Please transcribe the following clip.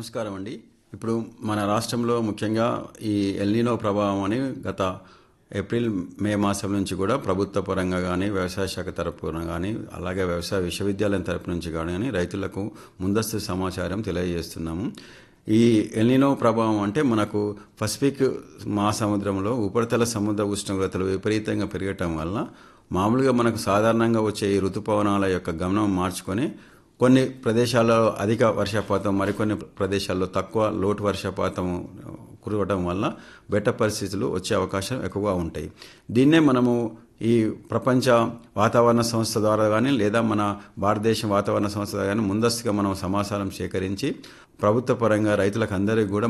నమస్కారం అండి ఇప్పుడు మన రాష్ట్రంలో ముఖ్యంగా ఈ ఎల్నినో ప్రభావం అని గత ఏప్రిల్ మే మాసం నుంచి కూడా ప్రభుత్వ పరంగా కానీ వ్యవసాయ శాఖ తరపున కానీ అలాగే వ్యవసాయ విశ్వవిద్యాలయం తరపు నుంచి కానీ రైతులకు ముందస్తు సమాచారం తెలియజేస్తున్నాము ఈ ఎల్నినో ప్రభావం అంటే మనకు పసిఫిక్ మహాసముద్రంలో ఉపరితల సముద్ర ఉష్ణోగ్రతలు విపరీతంగా పెరగటం వల్ల మామూలుగా మనకు సాధారణంగా వచ్చే ఈ ఋతుపవనాల యొక్క గమనం మార్చుకొని కొన్ని ప్రదేశాల్లో అధిక వర్షపాతం మరికొన్ని ప్రదేశాల్లో తక్కువ లోటు వర్షపాతం కురవడం వల్ల బెట్ట పరిస్థితులు వచ్చే అవకాశం ఎక్కువగా ఉంటాయి దీన్నే మనము ఈ ప్రపంచ వాతావరణ సంస్థ ద్వారా కానీ లేదా మన భారతదేశం వాతావరణ సంస్థ ద్వారా కానీ ముందస్తుగా మనం సమాచారం సేకరించి ప్రభుత్వ పరంగా రైతులకు అందరికీ కూడా